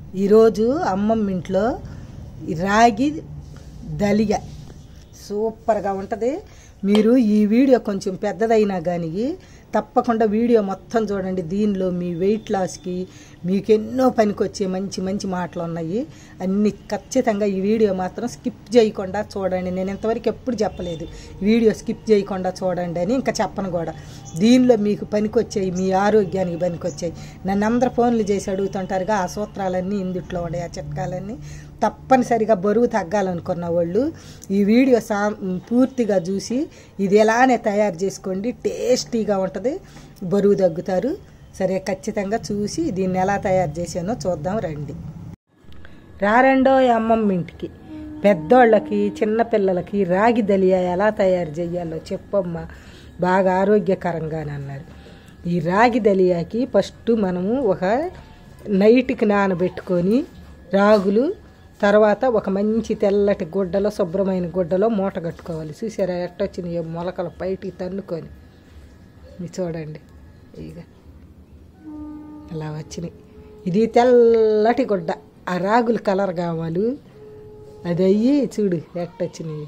ఈరోజు అమ్మమ్మ ఇంట్లో ఈ రాగి దలిగ సూపర్గా ఉంటుంది మీరు ఈ వీడియో కొంచెం పెద్దదైనా కానీ తప్పకుండా వీడియో మొత్తం చూడండి దీనిలో మీ వెయిట్ లాస్కి మీకు ఎన్నో పనికొచ్చే మంచి మంచి మాటలు ఉన్నాయి అన్ని ఖచ్చితంగా ఈ వీడియో మాత్రం స్కిప్ చేయకుండా చూడండి నేను ఇంతవరకు ఎప్పుడు చెప్పలేదు వీడియో స్కిప్ చేయకుండా చూడండి అని ఇంకా చెప్పను కూడా దీనిలో మీకు పనికొచ్చాయి మీ ఆరోగ్యానికి పనికొచ్చాయి నన్ను అందరు ఫోన్లు చేసి అడుగుతుంటారుగా ఆ సూత్రాలన్నీ ఇందుట్లో ఉన్నాయి ఆ చిట్కాలన్నీ తప్పనిసరిగా బరువు తగ్గాలనుకున్న వాళ్ళు ఈ వీడియో సా పూర్తిగా చూసి ఇది ఎలానే తయారు చేసుకోండి టేస్టీగా ఉంటుంది బరువు తగ్గుతారు సరే ఖచ్చితంగా చూసి దీన్ని ఎలా తయారు చేశానో చూద్దాం రండి రారెండో అమ్మమ్మ ఇంటికి పెద్దోళ్ళకి చిన్నపిల్లలకి రాగి దలియా ఎలా తయారు చేయాలో చెప్పమ్మా బాగా ఆరోగ్యకరంగానే అన్నారు ఈ రాగి దలియాకి ఫస్ట్ మనము ఒక నైట్కి నానబెట్టుకొని రాగులు తర్వాత ఒక మంచి తెల్లటి గుడ్డలో శుభ్రమైన గుడ్డలో మూట కట్టుకోవాలి చూసారా ఎట్టొచ్చినాయో మొలకలు బయటికి తన్నుకొని మీరు చూడండి ఇక అలా వచ్చినాయి ఇది తెల్లటి గుడ్డ ఆ రాగులు కలర్ కావాలి అది అయ్యి చూడు ఎట్టొచ్చినాయి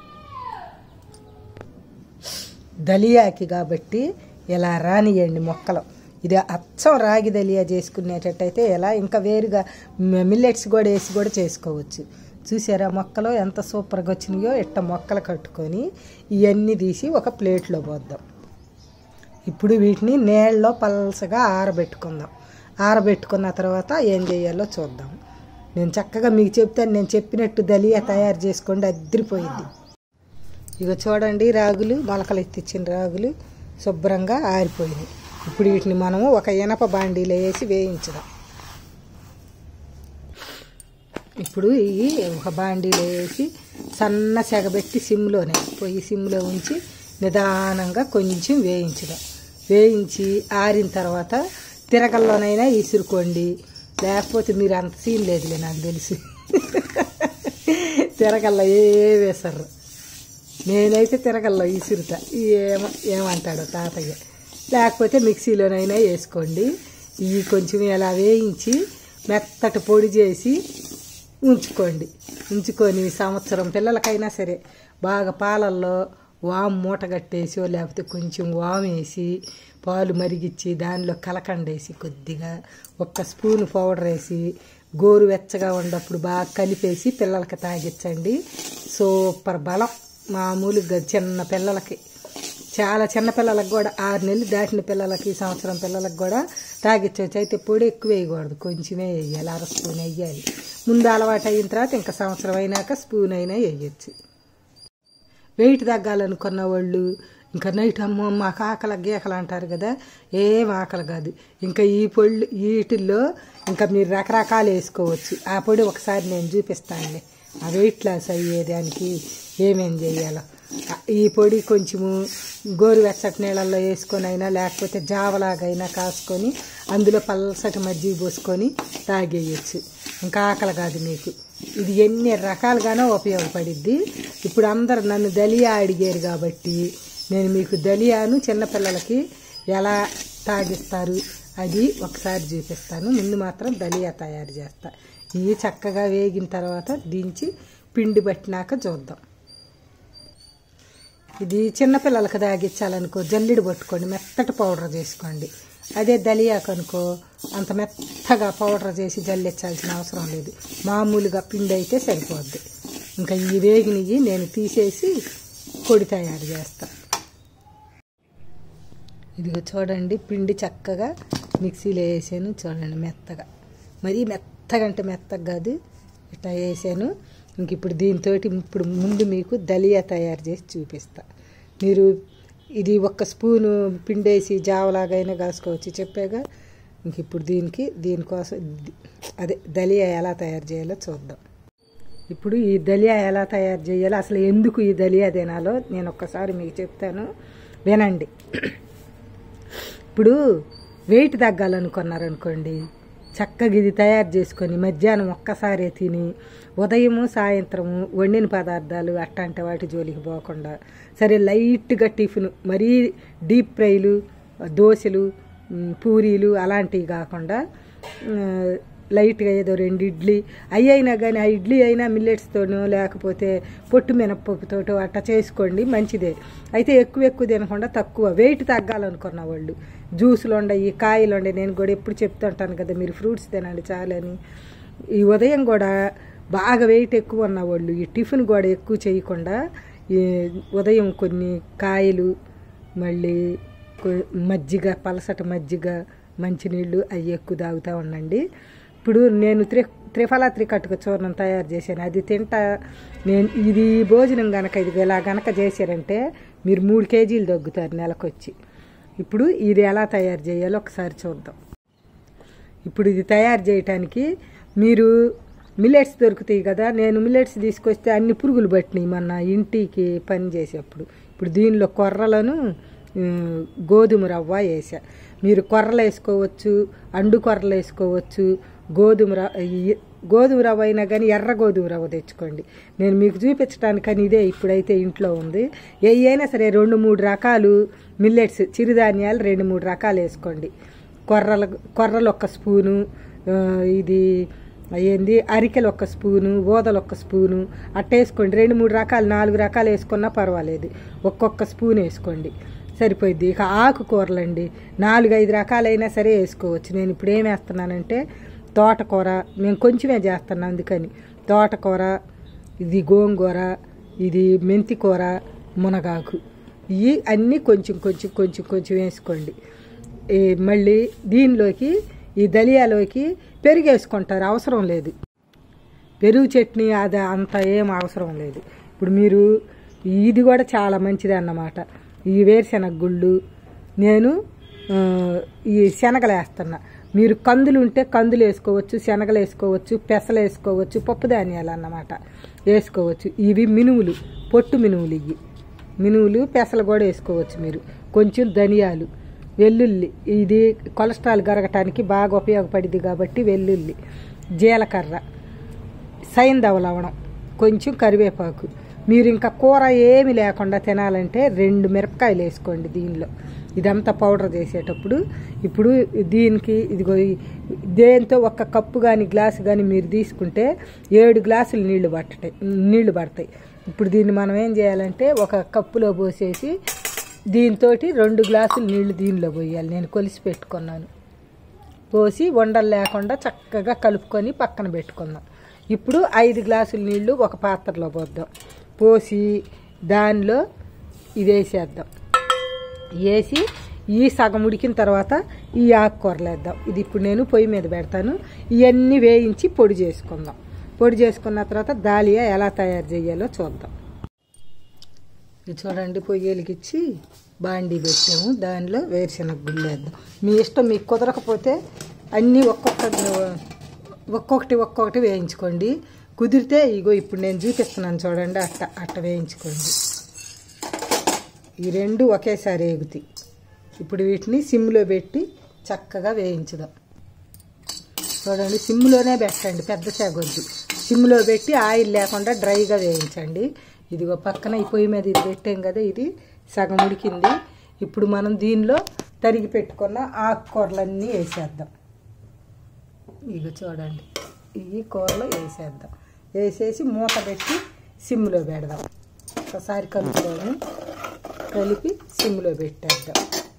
దలియాకి కాబట్టి ఇలా రానియండి మొక్కలు ఇది అచ్చం రాగి దలియా చేసుకునేటట్టయితే ఎలా ఇంకా వేరుగా మిల్లెట్స్ కూడా వేసి కూడా చేసుకోవచ్చు చూసారా మొక్కలు ఎంత సూపర్గా వచ్చినాయో ఇట్ట మొక్కలు కట్టుకొని ఇవన్నీ తీసి ఒక ప్లేట్లో పోద్దాం ఇప్పుడు వీటిని నీళ్ళలో పల్సగా ఆరబెట్టుకుందాం ఆరబెట్టుకున్న తర్వాత ఏం చేయాలో చూద్దాం నేను చక్కగా మీకు చెప్తాను నేను చెప్పినట్టు దలియా తయారు చేసుకోండి అద్దరిపోయింది ఇక చూడండి రాగులు మొలకలు ఎత్తిచ్చిన రాగులు శుభ్రంగా ఆరిపోయినాయి ఇప్పుడు వీటిని మనము ఒక ఇనప బాండీలో వేసి వేయించుదాం ఇప్పుడు ఇవి ఒక బాండీలో వేసి సన్న సెగబెట్టి సిమ్లోనే పొయ్యి సిమ్లో ఉంచి నిదానంగా కొంచెం వేయించుదాం వేయించి ఆరిన తర్వాత తిరగల్లోనైనా ఇసురుకోండి లేకపోతే మీరు అంత సీన్ లేదులే నాకు తెలిసి తిరగల్లో ఏ వేసర్రు నేనైతే తిరగల్లో ఇసురుతా ఏమ ఏమంటాడో తాతయ్య లేకపోతే మిక్సీలోనైనా వేసుకోండి ఇవి కొంచెం ఇలా వేయించి మెత్తటి పొడి చేసి ఉంచుకోండి ఉంచుకొని సంవత్సరం పిల్లలకైనా సరే బాగా పాలల్లో వాము మూట కట్టేసో లేకపోతే కొంచెం వాము వేసి పాలు మరిగిచ్చి దానిలో కలకండ వేసి కొద్దిగా ఒక్క స్పూన్ పౌడర్ వేసి గోరు వెచ్చగా ఉన్నప్పుడు బాగా కలిపేసి పిల్లలకి తాగించండి సూపర్ బలం మామూలుగా చిన్న పిల్లలకి చాలా చిన్న పిల్లలకు కూడా ఆరు నెలలు దాటిన పిల్లలకి సంవత్సరం పిల్లలకు కూడా తాగించవచ్చు అయితే పొడి ఎక్కువ వేయకూడదు కొంచెమే వేయాలి అర స్పూన్ వేయాలి ముందు అలవాటు అయిన తర్వాత ఇంకా సంవత్సరం అయినాక స్పూన్ అయినా వేయచ్చు వెయిట్ తగ్గాలనుకున్న వాళ్ళు ఇంకా నైట్ అమ్మో మాకు ఆకలి గీకలు అంటారు కదా ఏం ఆకలి కాదు ఇంకా ఈ పొళ్ళు వీటిల్లో ఇంకా మీరు రకరకాలు వేసుకోవచ్చు ఆ పొడి ఒకసారి నేను చూపిస్తానులే ఆ వెయిట్ లాస్ అయ్యేదానికి ఏమేం చేయాలో ఈ పొడి కొంచెము గోరువెచ్చటి నీళ్ళల్లో వేసుకొని అయినా లేకపోతే జావలాగైనా కాసుకొని అందులో పల్సటి మజ్జిగ పోసుకొని తాగేయచ్చు ఇంకా ఆకలి కాదు మీకు ఇది ఎన్ని రకాలుగానో ఉపయోగపడిద్ది ఇప్పుడు అందరు నన్ను దలియా అడిగారు కాబట్టి నేను మీకు దలియాను చిన్నపిల్లలకి ఎలా తాగిస్తారు అది ఒకసారి చూపిస్తాను ముందు మాత్రం దలియా తయారు చేస్తా ఇవి చక్కగా వేగిన తర్వాత దించి పిండి పట్టినాక చూద్దాం ఇది చిన్నపిల్లలకు తాగించాలనుకో జల్లిడి పట్టుకోండి మెత్తటి పౌడర్ చేసుకోండి అదే దలియాకు అనుకో అంత మెత్తగా పౌడర్ చేసి జల్లించాల్సిన అవసరం లేదు మామూలుగా పిండి అయితే సరిపోద్ది ఇంకా ఈ వేగినవి నేను తీసేసి పొడి తయారు చేస్తా ఇదిగో చూడండి పిండి చక్కగా మిక్సీలో వేసాను చూడండి మెత్తగా మరీ మెత్తగా అంటే మెత్తగా కాదు ఇట్లా వేసాను ఇంక ఇప్పుడు దీంతో ఇప్పుడు ముందు మీకు దలియా తయారు చేసి చూపిస్తా మీరు ఇది ఒక్క స్పూను పిండేసి జావలాగైనా కాసుకోవచ్చు చెప్పాగా ఇంక ఇప్పుడు దీనికి దీనికోసం అదే దలియా ఎలా తయారు చేయాలో చూద్దాం ఇప్పుడు ఈ దలియా ఎలా తయారు చేయాలో అసలు ఎందుకు ఈ దలియా తినాలో నేను ఒక్కసారి మీకు చెప్తాను వినండి ఇప్పుడు వెయిట్ తగ్గాలనుకున్నారనుకోండి చక్కగా ఇది తయారు చేసుకొని మధ్యాహ్నం ఒక్కసారే తిని ఉదయము సాయంత్రము వండిన పదార్థాలు అట్లాంటి వాటి జోలికి పోకుండా సరే లైట్గా టిఫిన్ మరీ డీప్ ఫ్రైలు దోశలు పూరీలు అలాంటివి కాకుండా లైట్గా ఏదో రెండు ఇడ్లీ అవి అయినా కానీ ఆ ఇడ్లీ అయినా మిల్లెట్స్తోనో లేకపోతే పొట్టు మినపప్పుతోటో అట్లా చేసుకోండి మంచిదే అయితే ఎక్కువ ఎక్కువ తినకుండా తక్కువ వెయిట్ తగ్గాలనుకున్న వాళ్ళు జ్యూసులు ఉండయి కాయలు ఉండయి నేను కూడా ఎప్పుడు చెప్తుంటాను కదా మీరు ఫ్రూట్స్ తినండి చాలని ఈ ఉదయం కూడా బాగా వెయిట్ ఎక్కువ ఉన్న వాళ్ళు ఈ టిఫిన్ కూడా ఎక్కువ చేయకుండా ఈ ఉదయం కొన్ని కాయలు మళ్ళీ కొ- మజ్జిగ పలసట మజ్జిగ మంచినీళ్ళు అవి ఎక్కువ తాగుతూ ఉండండి ఇప్పుడు నేను త్రి త్రిఫలా త్రికట్టుక చూర్ణం తయారు చేశాను అది తింటా నేను ఇది భోజనం గనక ఇది ఇలా గనక చేశారంటే మీరు మూడు కేజీలు తగ్గుతారు నెలకొచ్చి ఇప్పుడు ఇది ఎలా తయారు చేయాలో ఒకసారి చూద్దాం ఇప్పుడు ఇది తయారు చేయటానికి మీరు మిల్లెట్స్ దొరుకుతాయి కదా నేను మిల్లెట్స్ తీసుకొస్తే అన్ని పురుగులు పట్టినాయి మన ఇంటికి పని చేసేప్పుడు ఇప్పుడు దీనిలో కొర్రలను ఉమ్, గోధుమ రవ్వ వేసా మీరు కొర్రలు వేసుకోవచ్చు అండు కొర్రలు వేసుకోవచ్చు గోధుమ రవ్వ ఈ- గోధుమ రవ్వ అయినా కానీ ఎర్ర గోధుమ రవ్వ తెచ్చుకోండి నేను మీకు చూపించడానికని ఇదే ఇప్పుడైతే ఇంట్లో ఉంది ఏ అయినా సరే రెండు మూడు రకాలు మిల్లెట్స్ చిరుధాన్యాలు రెండు మూడు రకాలు వేసుకోండి కొర్రలు కొర్రలు ఒక స్పూను ఆ, ఇది ఏంది అరికెలు ఒక స్పూను ఓదలు ఒక స్పూను అట్ట వేసుకోండి రెండు మూడు రకాలు నాలుగు రకాలు వేసుకున్నా పర్వాలేదు ఒక్కొక్క స్పూన్ వేసుకోండి సరిపోయిద్ది ఇక ఆకుకూరలండి నాలుగు ఐదు రకాలైనా సరే వేసుకోవచ్చు నేను ఇప్పుడు ఏం వేస్తున్నానంటే తోటకూర మేము కొంచెమే చేస్తున్నాం అందుకని తోటకూర ఇది గోంగూర ఇది మెంతి కూర మునగాకు ఇవి అన్నీ కొంచెం కొంచెం కొంచెం కొంచెం వేసుకోండి ఈ మళ్ళీ దీనిలోకి ఈ దలియాలోకి పెరుగు వేసుకుంటారు అవసరం లేదు పెరుగు చట్నీ అది అంత ఏం అవసరం లేదు ఇప్పుడు మీరు ఇది కూడా చాలా మంచిది అన్నమాట ఈ వేరుశెనగ గుళ్ళు నేను ఆ, ఈ శనగలు వేస్తున్నా మీరు కందులు ఉంటే కందులు వేసుకోవచ్చు శనగలు వేసుకోవచ్చు పెసలు వేసుకోవచ్చు పప్పు ధాన్యాలు అన్నమాట వేసుకోవచ్చు ఇవి మినుములు పొట్టు మినుములు ఇవి మినుములు పెసలు కూడా వేసుకోవచ్చు మీరు కొంచెం ధనియాలు వెల్లుల్లి ఇది కొలెస్ట్రాల్ కరగటానికి బాగా ఉపయోగపడింది కాబట్టి వెల్లుల్లి జీలకర్ర సైంధవ లవణం కొంచెం కరివేపాకు మీరు ఇంకా కూర ఏమి లేకుండా తినాలంటే రెండు మిరపకాయలు వేసుకోండి దీనిలో ఇదంతా పౌడర్ చేసేటప్పుడు ఇప్పుడు దీనికి ఇదిగో ఈ- దేంతో ఒక కప్పు కానీ గ్లాసు కానీ మీరు తీసుకుంటే ఏడు గ్లాసులు నీళ్లు పట్టటాయి నీళ్లు పడతాయి ఇప్పుడు దీన్ని మనం ఏం చేయాలంటే ఒక కప్పులో పోసేసి దీంతో రెండు గ్లాసులు నీళ్లు దీనిలో పోయాలి నేను కొలిసి పెట్టుకున్నాను పోసి వండలు లేకుండా చక్కగా కలుపుకొని పక్కన పెట్టుకుందాం ఇప్పుడు ఐదు గ్లాసుల నీళ్లు ఒక పాత్రలో పోద్దాం పోసి దానిలో ఇది వేసేద్దాం వేసి ఈ సగం ఉడికిన తర్వాత ఈ ఆకుకూరలు వేద్దాం ఇది ఇప్పుడు నేను పొయ్యి మీద పెడతాను ఇవన్నీ వేయించి పొడి చేసుకుందాం పొడి చేసుకున్న తర్వాత దాలియా ఎలా తయారు చేయాలో చూద్దాం ఇది చూడండి పొయ్యి వెలిగించి బాండీ పెట్టాము దానిలో వేరుశనగ గుళ్ళు వేద్దాం మీ ఇష్టం మీకు కుదరకపోతే అన్నీ ఒక్కొక్క ఒక్కొక్కటి ఒక్కొక్కటి వేయించుకోండి కుదిరితే ఇగో ఇప్పుడు నేను చూపిస్తున్నాను చూడండి అట్ట అట్ట వేయించుకోండి ఈ రెండు ఒకేసారి వేగుతాయి ఇప్పుడు వీటిని సిమ్లో పెట్టి చక్కగా వేయించుదాం చూడండి సిమ్లోనే పెట్టండి పెద్ద సేగొద్దు సిమ్లో పెట్టి ఆయిల్ లేకుండా డ్రైగా వేయించండి ఇదిగో పక్కన ఈ పొయ్యి మీద ఇది పెట్టాం కదా ఇది సగం ఉడికింది ఇప్పుడు మనం దీనిలో తరిగి పెట్టుకున్న ఆకుకూరలన్నీ వేసేద్దాం ఇగో చూడండి ఈ కూరలో వేసేద్దాం వేసేసి మూత పెట్టి సిమ్లో పెడదాం ఒకసారి కలుపుకొని కలిపి సిమ్లో పెట్టేద్దాం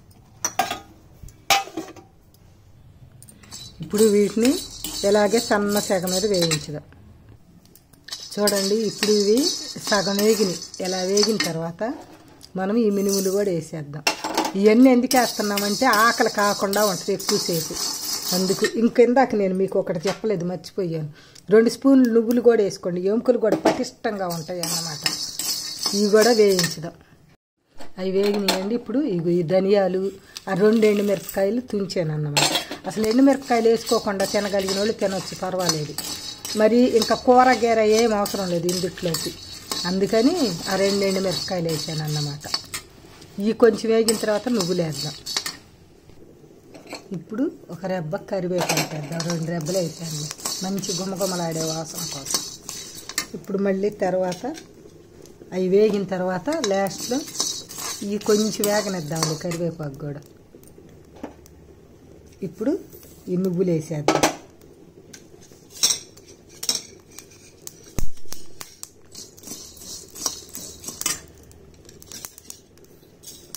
ఇప్పుడు వీటిని ఇలాగే సన్న సెగ మీద వేయించుదాం చూడండి ఇప్పుడు ఇవి సగం వేగినాయి ఇలా వేగిన తర్వాత మనం ఈ మినుములు కూడా వేసేద్దాం ఇవన్నీ ఎందుకు వేస్తున్నామంటే ఆకలి కాకుండా ఉంటుంది ఎక్కువసేపు అందుకు ఇంకెందాక నేను మీకు ఒకటి చెప్పలేదు మర్చిపోయాను రెండు స్పూన్లు నువ్వులు కూడా వేసుకోండి ఎముకలు కూడా పటిష్టంగా ఉంటాయి అన్నమాట ఇవి కూడా వేయించుదాం అవి వేగినాయండి ఇప్పుడు ఇగో ఈ ధనియాలు ఆ రెండు ఎండుమిరపకాయలు తుంచాను అన్నమాట అసలు ఎండుమిరపకాయలు వేసుకోకుండా తినగలిగిన వాళ్ళు తినొచ్చు పర్వాలేదు మరి ఇంకా కూర గీర ఏం అవసరం లేదు ఇందుట్లోకి అందుకని ఆ రెండు ఎండుమిరపకాయలు వేసాను అన్నమాట ఇవి కొంచెం వేగిన తర్వాత నువ్వులు వేద్దాం ఇప్పుడు ఒక రెబ్బ కరివేపాకు వేద్దాం రెండు రెబ్బలు వేసాను మంచి గుమగుమలాడే వాసన కోసం ఇప్పుడు మళ్ళీ తర్వాత అవి వేగిన తర్వాత లాస్ట్లో ఇవి కొంచెం వేగనిద్దామండి కరివేపాకు కూడా ఇప్పుడు ఈ నువ్వులు వేసేద్దాం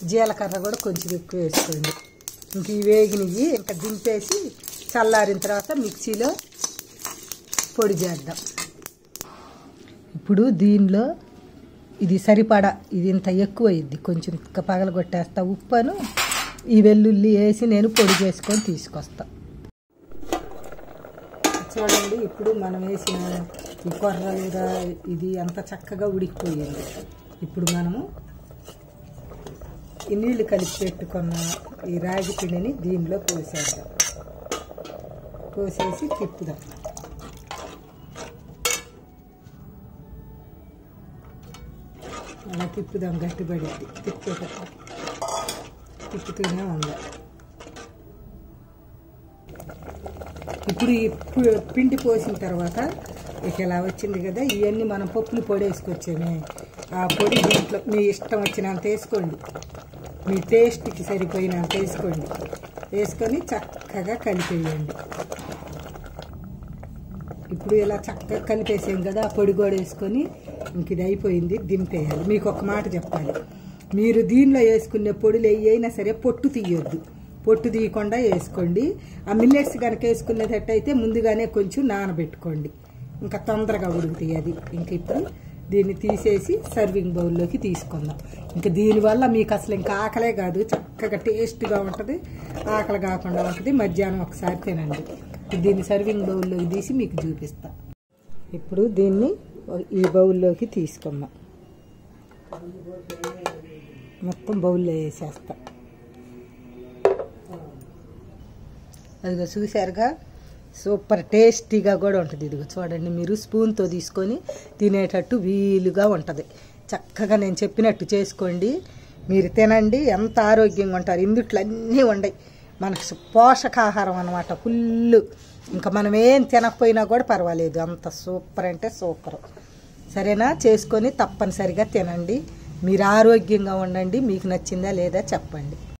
జీలకర్ర కూడా కొంచెం ఎక్కువ వేసుకోండి ఇంక ఈ వేగినవి ఇంకా దింపేసి చల్లారిన తర్వాత మిక్సీలో పొడి చేద్దాం ఇప్పుడు దీనిలో ఇది సరిపడా ఇది ఇంత ఎక్కువ అయింది కొంచెం ఇంకా పగలగొట్టేస్తా ఉప్పును ఈ వెల్లుల్లి వేసి నేను పొడి చేసుకొని తీసుకొస్తా చూడండి ఇప్పుడు మనం వేసిన ఈ కొర్రలు రా- ఇది అంత చక్కగా ఉడికిపోయింది ఇప్పుడు మనము ఈ నీళ్లు కలిపి పెట్టుకున్న ఈ రాగి పిండిని దీనిలో పోసేద్దాం పోసేసి తిప్పుదాం అలా తిప్పుదాం గట్టిపడింది తిప్పేటప్పుడు తిప్పుతూనే ఉందాం ఇప్పుడు ఈ పు- పిండి పోసిన తర్వాత ఇక ఇలా వచ్చింది కదా ఇవన్నీ మనం పప్పులు పొడి వేసుకొచ్చామే ఆ పొడి దీంట్లో మీ ఇష్టం వచ్చినంత వేసుకోండి మీ టేస్ట్కి సరిపోయినంత వేసుకోండి వేసుకొని చక్కగా కలిపేయండి ఇప్పుడు ఇలా చక్కగా కలిపేసాం కదా ఆ పొడి కూడా వేసుకొని ఇంక ఇది అయిపోయింది దింపేయాలి మీకు ఒక మాట చెప్పాలి మీరు దీనిలో వేసుకునే పొడులు అయినా సరే పొట్టు తీయొద్దు పొట్టు తీయకుండా వేసుకోండి ఆ మిల్లెట్స్ కనుక వేసుకునేటట్టయితే ముందుగానే కొంచెం నానబెట్టుకోండి ఇంకా తొందరగా ఉడుకుతాయి అది ఇంక ఇప్పుడు దీన్ని తీసేసి సర్వింగ్ బౌల్లోకి తీసుకుందాం ఇంకా దీనివల్ల మీకు అసలు ఇంకా ఆకలే కాదు చక్కగా టేస్ట్గా ఉంటుంది ఆకలి కాకుండా ఉంటుంది మధ్యాహ్నం ఒకసారి తినండి దీన్ని సర్వింగ్ బౌల్లోకి తీసి మీకు చూపిస్తా ఇప్పుడు దీన్ని ఈ బౌల్లోకి తీసుకుందాం మొత్తం బౌల్లో వేసేస్తా అదిగో చూశారుగా సూపర్ టేస్టీగా కూడా ఉంటుంది ఇదిగో చూడండి మీరు స్పూన్తో తీసుకొని తినేటట్టు వీలుగా ఉంటుంది చక్కగా నేను చెప్పినట్టు చేసుకోండి మీరు తినండి ఎంత ఆరోగ్యంగా ఉంటారు ఇందుట్లో అన్నీ ఉండయి మనకు సు- పోషకాహారం అనమాట ఫుల్ ఇంకా మనం ఏం తినకపోయినా కూడా పర్వాలేదు అంత సూపర్ అంటే సూపర్ సరేనా చేసుకొని తప్పనిసరిగా తినండి మీరు ఆరోగ్యంగా ఉండండి మీకు నచ్చిందా లేదా చెప్పండి